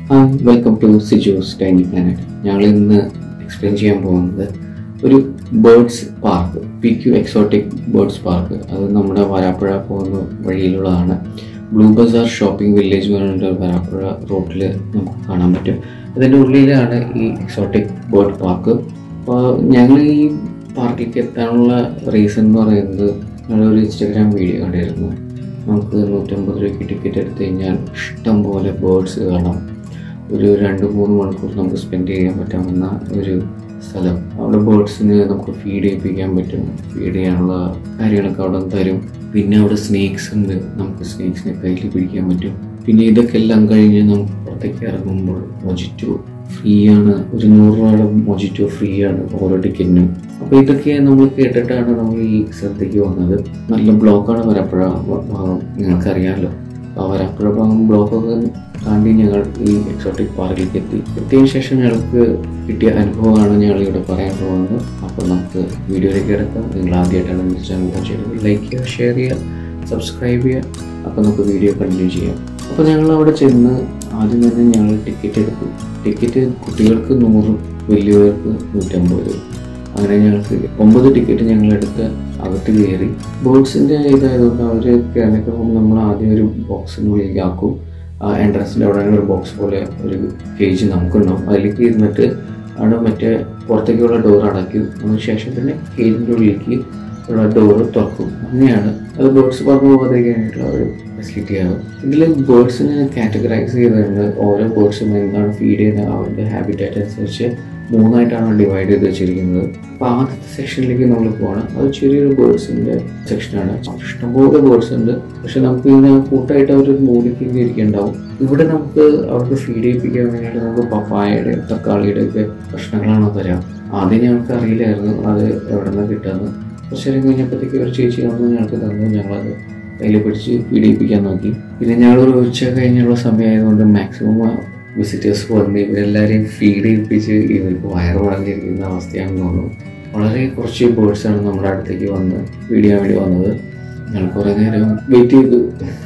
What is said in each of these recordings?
hi welcome to Sijo's tiny planet ഞങ്ങൾ ഇന്ന് explain ചെയ്യാൻ പോകുന്നത് ഒരു birds park P Q exotic birds park അത് നമ്മുടെ വരാപ്പുഴ പോകുന്ന വഴിയിലുള്ളതാണ് ബ്ലൂ ബസാർ ഷോപ്പിംഗ് വില്ലേജ് എന്ന് പറഞ്ഞിട്ട് വരാപ്പുഴ റോഡിൽ നമുക്ക് കാണാൻ പറ്റും അതിൻ്റെ ഉള്ളിലാണ് ഈ എക്സോട്ടിക് ബേർഡ് പാർക്ക് അപ്പോൾ ഞങ്ങൾ ഈ പാർക്കിലേക്ക് എത്താനുള്ള റീസൺ എന്ന് പറയുന്നത് ഞങ്ങളൊരു ഇൻസ്റ്റാഗ്രാം വീഡിയോ കണ്ടിരുന്നു നമുക്ക് നൂറ്റമ്പത് രൂപയ്ക്ക് ടിക്കറ്റ് എടുത്തു കഴിഞ്ഞാൽ ഇഷ്ടം പോലെ ബേർഡ്സ് കാണാം ഒരു രണ്ട് മൂന്ന് മണിക്കൂർ നമുക്ക് സ്പെൻഡ് ചെയ്യാൻ പറ്റാവുന്ന ഒരു സ്ഥലം അവിടെ ബേർഡ്സിന് നമുക്ക് ഫീഡ് ചെയ്യിപ്പിക്കാൻ പറ്റും ഫീഡ് ചെയ്യാനുള്ള കാര്യങ്ങളൊക്കെ അവിടെ നിന്ന് തരും പിന്നെ അവിടെ സ്നേക്സ് ഉണ്ട് നമുക്ക് സ്നേക്സിനെ കയ്യിൽ പിടിക്കാൻ പറ്റും പിന്നെ ഇതൊക്കെ എല്ലാം കഴിഞ്ഞ് നമുക്ക് പുറത്തേക്ക് ഇറങ്ങുമ്പോൾ മൊജിറ്റോ ഫ്രീ ആണ് ഒരു നൂറ് രൂപയുടെ മൊജിറ്റോ ഫ്രീ ആണ് ഓരോ ടിക്കറ്റിനും അപ്പോൾ ഇതൊക്കെ നമ്മൾ കേട്ടിട്ടാണ് നമ്മൾ ഈ സ്ഥലത്തേക്ക് വന്നത് നല്ല ബ്ലോക്കാണ് വരപ്പുഴ ഭാഗം നിങ്ങൾക്കറിയാമല്ലോ ആ വരാപ്പുഴ ഭാഗം ബ്ലോക്കൊക്കെ താണ്ടി ഞങ്ങൾ ഈ എക്സോട്ടിക് പാർക്കിലേക്ക് എത്തി എത്തിയതിനു ശേഷം ഞങ്ങൾക്ക് കിട്ടിയ അനുഭവമാണ് ഞങ്ങൾ ഇവിടെ പറയാൻ പോകുന്നത് അപ്പോൾ നമുക്ക് വീഡിയോയിലേക്ക് എടുക്കാം നിങ്ങൾ ആദ്യമായിട്ടാണ് എൻ്റെ ചാനൽ വാച്ച് ചെയ്യുന്നത് ലൈക്ക് ചെയ്യുക ഷെയർ ചെയ്യുക സബ്സ്ക്രൈബ് ചെയ്യുക അപ്പോൾ നമുക്ക് വീഡിയോ കണ്ടിന്യൂ ചെയ്യാം അപ്പോൾ ഞങ്ങൾ അവിടെ ചെന്ന് ആദ്യം തന്നെ ഞങ്ങൾ ടിക്കറ്റ് എടുത്തു ടിക്കറ്റ് കുട്ടികൾക്ക് നൂറ് വലിയവർക്ക് നൂറ്റമ്പത് രൂപ അങ്ങനെ ഞങ്ങൾക്ക് ഒമ്പത് ടിക്കറ്റ് ഞങ്ങൾ എടുത്ത് അകത്ത് കയറി ബോക്സിൻ്റെ ഇതായതുകൊണ്ട് അവർ കയറിയൊക്കെ നമ്മൾ ആദ്യം ഒരു ബോക്സിനുള്ളിലേക്ക് ആക്കും ആ എൻട്രൻസിൻ്റെ അവിടെ ഒരു ബോക്സ് പോലെ ഒരു കേജ് നമുക്കുണ്ടാവും അതിലേക്ക് ഇരുന്നിട്ട് അവിടെ മറ്റേ പുറത്തേക്കുള്ള ഡോർ അടയ്ക്കും അതിനുശേഷം പിന്നെ കേജിൻ്റെ ഉള്ളിലേക്ക് ഉള്ള ഡോർ തുറക്കും അങ്ങനെയാണ് അത് ബേർഡ്സ് പറഞ്ഞു പോകാതിരിക്കാനായിട്ടുള്ള ഒരു ഫെസിലിറ്റി ആണ് ഇതിൽ ബേർഡ്സിനെ കാറ്റഗറൈസ് ചെയ്തിട്ടുണ്ട് ഓരോ ബേർഡ്സും എന്താണ് ഫീഡ് ചെയ്യുന്നത് അവരുടെ ഹാബിറ്റാറ്റ് അനുസരിച്ച് മൂന്നായിട്ടാണ് ഡിവൈഡ് ചെയ്ത് വെച്ചിരിക്കുന്നത് അപ്പോൾ ആദ്യത്തെ സെക്ഷനിലേക്ക് നമ്മൾ പോകണം അത് ചെറിയൊരു ബേർഡ്സിൻ്റെ സെക്ഷനാണ് ഇഷ്ടംപോലെ ബേർഡ്സ് ഉണ്ട് പക്ഷെ നമുക്ക് ഇങ്ങനെ കൂട്ടായിട്ട് അവർ മൂടിക്ക് ഇരിക്കുന്നുണ്ടാവും ഇവിടെ നമുക്ക് അവർക്ക് ഫീഡ് ചെയ്യിപ്പിക്കാൻ വേണ്ടിയിട്ട് നമുക്ക് പപ്പായയുടെ തക്കാളിയുടെ ഒക്കെ ഭക്ഷണങ്ങളാണ് തരാം ആദ്യം ഞങ്ങൾക്ക് അറിയില്ലായിരുന്നു അത് എവിടെ നിന്ന് കിട്ടുമെന്ന് കുറച്ച് നേരം കഴിഞ്ഞപ്പോഴത്തേക്ക് ഒരു ചേച്ചി വന്ന് ഞങ്ങൾക്ക് തന്നു ഞങ്ങളത് കയ്യിൽ പിടിച്ച് ഫീഡ് ചെയ്യിപ്പിക്കാൻ നോക്കി പിന്നെ ഞങ്ങളൊരു ഉച്ച കഴിഞ്ഞുള്ള സമയമായതുകൊണ്ട് മാക്സിമം വിസിറ്റേഴ്സ് വന്ന് ഇവരെല്ലാവരെയും ഫീഡ് ചെയ്യിപ്പിച്ച് ഇവർക്ക് വയറ് വളഞ്ഞിരിക്കുന്ന അവസ്ഥയാണെന്ന് തോന്നുന്നു വളരെ കുറച്ച് ബേർഡ്സാണ് നമ്മുടെ അടുത്തേക്ക് വന്ന് ഫീഡ് ചെയ്യാൻ വേണ്ടി വന്നത് ഞങ്ങൾ കുറേ നേരം വെയിറ്റ് ചെയ്തു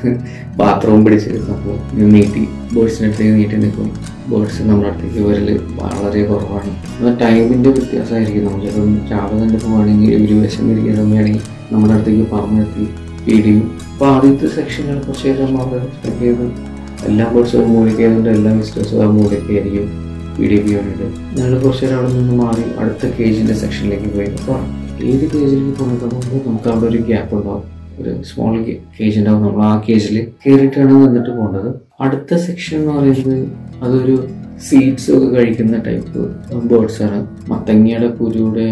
ബാത്റൂം പിടിച്ച് അപ്പോൾ നീട്ടി ബേർഡ്സിൻ്റെ അടുത്തേക്ക് നീട്ടി നിൽക്കും ബേർഡ്സ് നമ്മുടെ അടുത്തേക്ക് വരൽ വളരെ കുറവാണ് എന്നാൽ ടൈമിൻ്റെ വ്യത്യാസമായിരിക്കും നമ്മൾ ചിലപ്പം രാവിലെ തന്നെ പോവുകയാണെങ്കിൽ ഒരു വിശന്നിരിക്കുന്ന സമയമാണെങ്കിൽ നമ്മുടെ അടുത്തേക്ക് പറഞ്ഞെത്തി ഫീഡ് ചെയ്യും അപ്പോൾ ആദ്യത്തെ സെക്ഷനിൽ കുറച്ച് നേരം അവിടെ സ്പെൻഡ് ചെയ്ത് എല്ലാ ബേർഡ്സും മൂലയ്ക്കായതുകൊണ്ട് എല്ലാ വിസിറ്റേഴ്സും ആ മൂലയ്ക്കായിരിക്കും ഫീഡ് ചെയ്യാൻ വേണ്ടിയിട്ട് ഞങ്ങൾ കുറച്ച് നേരം അവിടെ നിന്ന് മാറി അടുത്ത കേജിൻ്റെ സെക്ഷനിലേക്ക് പോയി അപ്പോൾ ഏത് കേജിലേക്ക് പോകുന്നത് മുമ്പ് നമുക്ക് അവിടെ ഒരു ഗ്യാപ്പ് ഉണ്ടാവും ഒരു സ്മോൾ കേജ് ഉണ്ടാവും നമ്മൾ ആ കേജിൽ കയറിയിട്ടാണ് വന്നിട്ട് പോകേണ്ടത് അടുത്ത സെക്ഷൻ എന്ന് പറയുന്നത് അതൊരു സീഡ്സ് ഒക്കെ കഴിക്കുന്ന ടൈപ്പ് ബേർഡ്സ് ആണ് മത്തങ്ങയുടെ കുരുയുടെ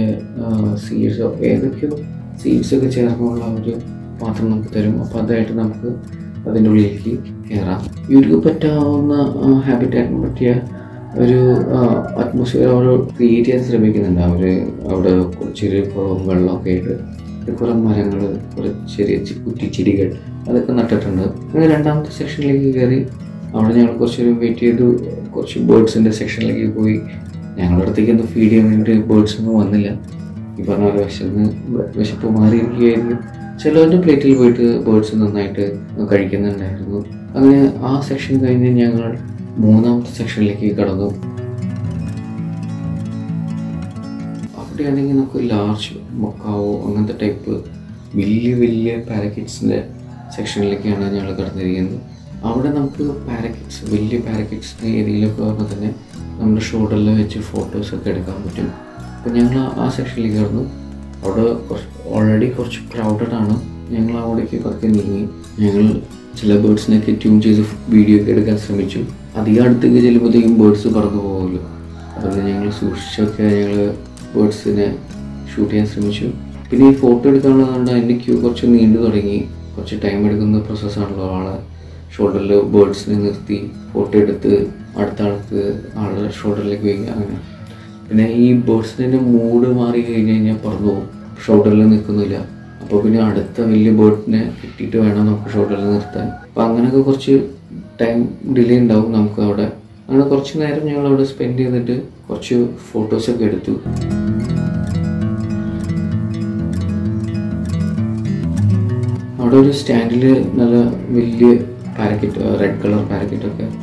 സീഡ്സോ ഏതൊക്കെയോ സീഡ്സ് ഒക്കെ ചേർന്നുള്ള ഒരു പാത്രം നമുക്ക് തരും അപ്പോൾ അതായിട്ട് നമുക്ക് അതിൻ്റെ ഉള്ളിലേക്ക് കയറാം ഇവർക്ക് പറ്റാവുന്ന ഹാബിറ്റാറ്റിന് പറ്റിയ ഒരു അറ്റ്മോസ്ഫിയർ അവർ ക്രിയേറ്റ് ചെയ്യാൻ ശ്രമിക്കുന്നുണ്ട് അവർ അവിടെ ചെറിയ കുളവും വെള്ളമൊക്കെ ആയിട്ട് കുറേ മരങ്ങൾ കുറേ ചെറിയ കുറ്റിച്ചെടികൾ അതൊക്കെ നട്ടിട്ടുണ്ട് അങ്ങനെ രണ്ടാമത്തെ സെക്ഷനിലേക്ക് കയറി അവിടെ ഞങ്ങൾ കുറച്ചൊരു വെയിറ്റ് ചെയ്തു കുറച്ച് ബേർഡ്സിൻ്റെ സെക്ഷനിലേക്ക് പോയി ഞങ്ങളുടെ അടുത്തേക്ക് ഒന്ന് ഫീഡ് ചെയ്യാൻ വേണ്ടി ബേർഡ്സ് ഒന്നും വന്നില്ല ഈ പറഞ്ഞ പോലെ വിശന്ന് വിശപ്പ് മാറിയിരിക്കുകയായിരിക്കും ചിലവരുടെ പ്ലേറ്റിൽ പോയിട്ട് ബേർഡ്സ് നന്നായിട്ട് കഴിക്കുന്നുണ്ടായിരുന്നു അങ്ങനെ ആ സെക്ഷൻ കഴിഞ്ഞ് ഞങ്ങൾ മൂന്നാമത്തെ സെക്ഷനിലേക്ക് കടന്നു അവിടെയാണെങ്കിൽ നമുക്ക് ലാർജ് മക്കാവോ അങ്ങനത്തെ ടൈപ്പ് വലിയ വലിയ പാരക്കറ്റ്സിൻ്റെ സെക്ഷനിലേക്കാണ് ഞങ്ങൾ കടന്നിരിക്കുന്നത് അവിടെ നമുക്ക് പാരക്കറ്റ്സ് വലിയ പാരക്കറ്റ്സിൻ്റെ ഏരിയയിലൊക്കെ വരുമ്പോൾ തന്നെ നമ്മുടെ ഷോൾഡറിൽ വെച്ച് ഫോട്ടോസൊക്കെ എടുക്കാൻ പറ്റും അപ്പോൾ ഞങ്ങൾ ആ സെക്ഷനിലേക്ക് കടന്നു അവിടെ കുറച്ച് ഓൾറെഡി കുറച്ച് ക്രൗഡഡ് ആണ് ഞങ്ങൾ അവിടേക്ക് പതുക്കെ നീങ്ങി ഞങ്ങൾ ചില ബേർഡ്സിനൊക്കെ ട്യൂൺ ചെയ്ത് വീഡിയോ ഒക്കെ എടുക്കാൻ ശ്രമിച്ചു അധികം അടുത്തേക്ക് ചെല്ലുമ്പോഴത്തേക്കും ബേർഡ്സ് പറന്നു പോകുമല്ലോ അതുകൊണ്ട് ഞങ്ങൾ സൂക്ഷിച്ചൊക്കെ ഞങ്ങൾ ബേർഡ്സിനെ ഷൂട്ട് ചെയ്യാൻ ശ്രമിച്ചു പിന്നെ ഈ ഫോട്ടോ എടുക്കാനുള്ളതുകൊണ്ട് അതിൻ്റെ ക്യൂ കുറച്ച് നീണ്ടു തുടങ്ങി കുറച്ച് ടൈം എടുക്കുന്ന പ്രോസസ്സാണല്ലോ ആളെ ഷോൾഡറിൽ ബേർഡ്സിനെ നിർത്തി ഫോട്ടോ എടുത്ത് അടുത്ത ആൾക്ക് ആളുടെ ഷോൾഡറിലേക്ക് വയ്ക്കുക അങ്ങനെ പിന്നെ ഈ ബേർഡ്സിൻ്റെ മൂഡ് മാറി കഴിഞ്ഞ് കഴിഞ്ഞാൽ പറന്നു പോകും ഷോൾഡറിൽ നിൽക്കുന്നില്ല അപ്പോൾ പിന്നെ അടുത്ത വലിയ ബേർഡിനെ കിട്ടിയിട്ട് വേണം നമുക്ക് ഷോൾഡറിൽ നിർത്താൻ അപ്പോൾ അങ്ങനെയൊക്കെ കുറച്ച് ടൈം ഡിലേ ഉണ്ടാവും നമുക്ക് അവിടെ അങ്ങനെ കുറച്ച് നേരം ഞങ്ങൾ അവിടെ സ്പെൻഡ് ചെയ്തിട്ട് കുറച്ച് ഫോട്ടോസൊക്കെ എടുത്തു അവിടെ ഒരു സ്റ്റാൻഡിൽ നല്ല വലിയ പാരക്കറ്റ് റെഡ് കളർ പാരക്കറ്റൊക്കെ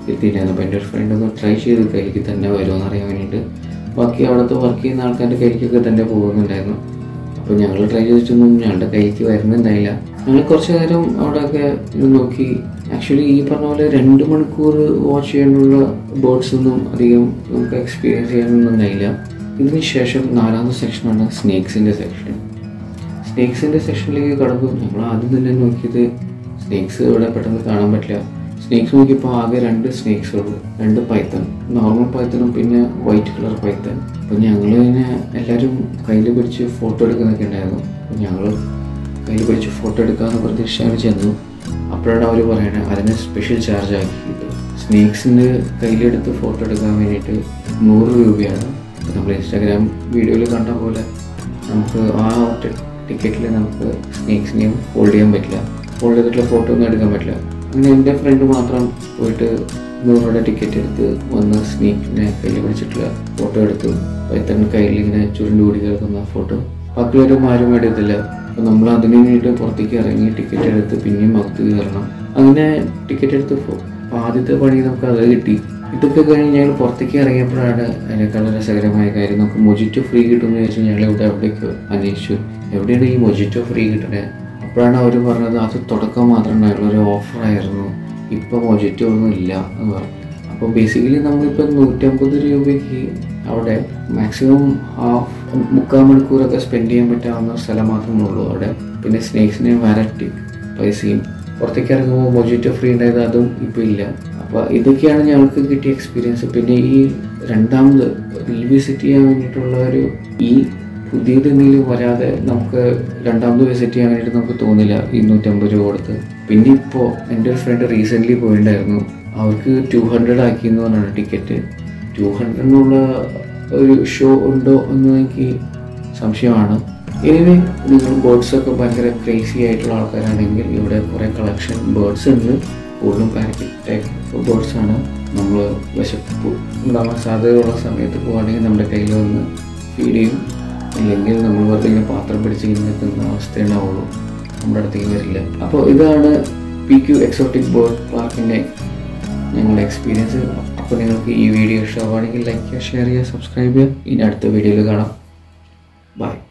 എത്തിയിട്ടായിരുന്നു അപ്പോൾ എൻ്റെ ഒരു ഫ്രണ്ട് ഒന്ന് ട്രൈ ചെയ്ത് കയ്യിലേക്ക് തന്നെ വരുമോ അറിയാൻ വേണ്ടിയിട്ട് ബാക്കി അവിടുത്തെ വർക്ക് ചെയ്യുന്ന ആൾക്കാരുടെ കയ്യിലേക്കൊക്കെ തന്നെ പോകുന്നുണ്ടായിരുന്നു അപ്പോൾ ഞങ്ങൾ ട്രൈ ചെയ്തിട്ടൊന്നും ഞങ്ങളുടെ കയ്യിലേക്ക് വരുന്നുണ്ടായില്ല ഞങ്ങൾ കുറച്ച് നേരം അവിടെയൊക്കെ ഇത് നോക്കി ആക്ച്വലി ഈ പറഞ്ഞ പോലെ രണ്ട് മണിക്കൂർ വാച്ച് ചെയ്യാനുള്ള ബേർഡ്സ് ഒന്നും അധികം നമുക്ക് എക്സ്പീരിയൻസ് ചെയ്യാനൊന്നും ഉണ്ടായില്ല ഇതിന് ശേഷം നാലാമത്തെ സെക്ഷനാണ് സ്നേക്സിൻ്റെ സെക്ഷൻ സ്നേക്സിൻ്റെ സെക്ഷനിലേക്ക് കടന്നു ഞങ്ങൾ ആദ്യം തന്നെ നോക്കിയത് സ്നേക്സ് ഇവിടെ പെട്ടെന്ന് കാണാൻ പറ്റില്ല സ്നേക്സ് നോക്കിയപ്പോൾ ആകെ രണ്ട് സ്നേക്സ് ഉള്ളൂ രണ്ട് പൈത്തൺ നോർമൽ പൈത്തണും പിന്നെ വൈറ്റ് കളർ പൈത്തൺ അപ്പോൾ ഞങ്ങൾ പിന്നെ എല്ലാവരും കയ്യിൽ പിടിച്ച് ഫോട്ടോ എടുക്കുന്നൊക്കെ ഉണ്ടായിരുന്നു അപ്പോൾ ഞങ്ങൾ കയ്യിൽ പിടിച്ച് ഫോട്ടോ എടുക്കാമെന്ന് പ്രതീക്ഷയാണ് ചെന്നു അപ്പോഴാണ് അവർ പറയണത് അതിന് സ്പെഷ്യൽ ചാർജ് ആക്കിയത് സ്നേക്സിൻ്റെ കയ്യിലെടുത്ത് ഫോട്ടോ എടുക്കാൻ വേണ്ടിയിട്ട് നൂറ് രൂപയാണ് അപ്പോൾ നമ്മൾ ഇൻസ്റ്റാഗ്രാം വീഡിയോയിൽ കണ്ട പോലെ നമുക്ക് ആ ടിക്കറ്റിൽ നമുക്ക് സ്നേക്സിനെയും ഹോൾഡ് ചെയ്യാൻ പറ്റില്ല ഹോൾഡ് ചെയ്തിട്ടുള്ള ഫോട്ടോ ഒന്നും എടുക്കാൻ പറ്റില്ല അങ്ങനെ എൻ്റെ ഫ്രണ്ട് മാത്രം പോയിട്ട് നൂറ് രൂപയുടെ ടിക്കറ്റ് എടുത്ത് വന്ന് സ്നേക്കിനെ കയ്യിൽ പിടിച്ചിട്ടുള്ള ഫോട്ടോ എടുത്തു പൈത്തൺ കയ്യിൽ ഇങ്ങനെ ചുരുണ്ട് കൂടി കിടക്കുന്ന ഫോട്ടോ ബാക്കിയുള്ളവരും ആരും എടുത്തില്ല അപ്പോൾ നമ്മൾ അതിന് വേണ്ടിയിട്ട് പുറത്തേക്ക് ഇറങ്ങി ടിക്കറ്റ് എടുത്ത് പിന്നെയും അകത്ത് കയറണം അങ്ങനെ ടിക്കറ്റ് എടുത്ത് ഫോ- അപ്പോൾ ആദ്യത്തെ പണി നമുക്ക് അത് കിട്ടി ഇതൊക്കെ കഴിഞ്ഞ് ഞങ്ങൾ പുറത്തേക്ക് ഇറങ്ങിയപ്പോഴാണ് അതിനേക്കാൾ രസകരമായ കാര്യം നമുക്ക് മൊജിറ്റോ ഫ്രീ കിട്ടുമെന്ന് ചോദിച്ചാൽ ഞങ്ങൾ ഇവിടെ എവിടേക്ക് അന്വേഷിച്ചു എവിടെയാണ് ഈ മൊജിറ്റോ ഫ്രീ കിട്ടണേ അപ്പോഴാണ് അവർ പറഞ്ഞത് അത് തുടക്കം മാത്രമേ ഉണ്ടായുള്ളൂ ഒരു ഓഫറായിരുന്നു ഇപ്പോൾ മൊജിറ്റോ ഒന്നും ഇല്ല എന്ന് പറഞ്ഞു അപ്പോൾ ബേസിക്കലി നമ്മളിപ്പോൾ നൂറ്റമ്പത് രൂപയ്ക്ക് അവിടെ മാക്സിമം ഹാഫ് മുക്കാൽ മണിക്കൂറൊക്കെ സ്പെൻഡ് ചെയ്യാൻ പറ്റാവുന്ന സ്ഥലം മാത്രമേ ഉള്ളൂ അവിടെ പിന്നെ സ്നേക്സിന് വാരറ്റി പൈസയും പുറത്തേക്ക് ഇറങ്ങുമ്പോൾ മൊജിറ്റോ ഫ്രീ ഉണ്ടായത് അതും ഇപ്പോൾ ഇല്ല അപ്പോൾ ഇതൊക്കെയാണ് ഞങ്ങൾക്ക് കിട്ടിയ എക്സ്പീരിയൻസ് പിന്നെ ഈ രണ്ടാമത് റീവിസിറ്റ് ചെയ്യാൻ വേണ്ടിയിട്ടുള്ള ഒരു ഈ പുതിയത് എന്തെങ്കിലും വരാതെ നമുക്ക് രണ്ടാമത് വിസിറ്റ് ചെയ്യാൻ വേണ്ടിയിട്ട് നമുക്ക് തോന്നില്ല ഈ നൂറ്റമ്പത് രൂപ കൊടുത്ത് പിന്നെ ഇപ്പോൾ എൻ്റെ ഒരു ഫ്രണ്ട് റീസെൻ്റ്ലി പോയിട്ടുണ്ടായിരുന്നു അവർക്ക് ടു ഹൺഡ്രഡ് ആക്കി എന്ന് പറഞ്ഞാണ് ടിക്കറ്റ് ടു ഹൺഡ്രഡിനുള്ള ഒരു ഷോ ഉണ്ടോ എന്ന് എനിക്ക് സംശയമാണ് എനിവേ നിങ്ങൾ ബേർഡ്സ് ഒക്കെ ഭയങ്കര ക്രേസി ആയിട്ടുള്ള ആൾക്കാരാണെങ്കിൽ ഇവിടെ കുറേ കളക്ഷൻ ബേർഡ്സ് ഉണ്ട് കൂടുതലും പാരക്കറ്റ് ടൈപ്പ് ബേർഡ്സ് ആണ് നമ്മൾ വിശപ്പ് ഉണ്ടാവാൻ സാധ്യതയുള്ള സമയത്ത് പോവുകയാണെങ്കിൽ നമ്മുടെ കയ്യിൽ വന്ന് ഫീഡ് ചെയ്യും ഇല്ലെങ്കിൽ നമ്മൾ വെറുതെ ഇങ്ങനെ പാത്രം പിടിച്ച് ഇങ്ങനെ നിൽക്കുന്ന അവസ്ഥ ഉണ്ടാവുള്ളൂ നമ്മുടെ അടുത്തേക്ക് വരില്ല അപ്പോൾ ഇതാണ് പി ക്യു എക്സോട്ടിക് ബേർഡ് പാർക്കിൻ്റെ ഞങ്ങളുടെ എക്സ്പീരിയൻസ് അപ്പോൾ നിങ്ങൾക്ക് ഈ വീഡിയോ ഇഷ്ടമാണെങ്കിൽ ലൈക്ക് ചെയ്യുക ഷെയർ ചെയ്യുക സബ്സ്ക്രൈബ് ചെയ്യുക ഇനി അടുത്ത വീഡിയോയിൽ കാണാം ബൈ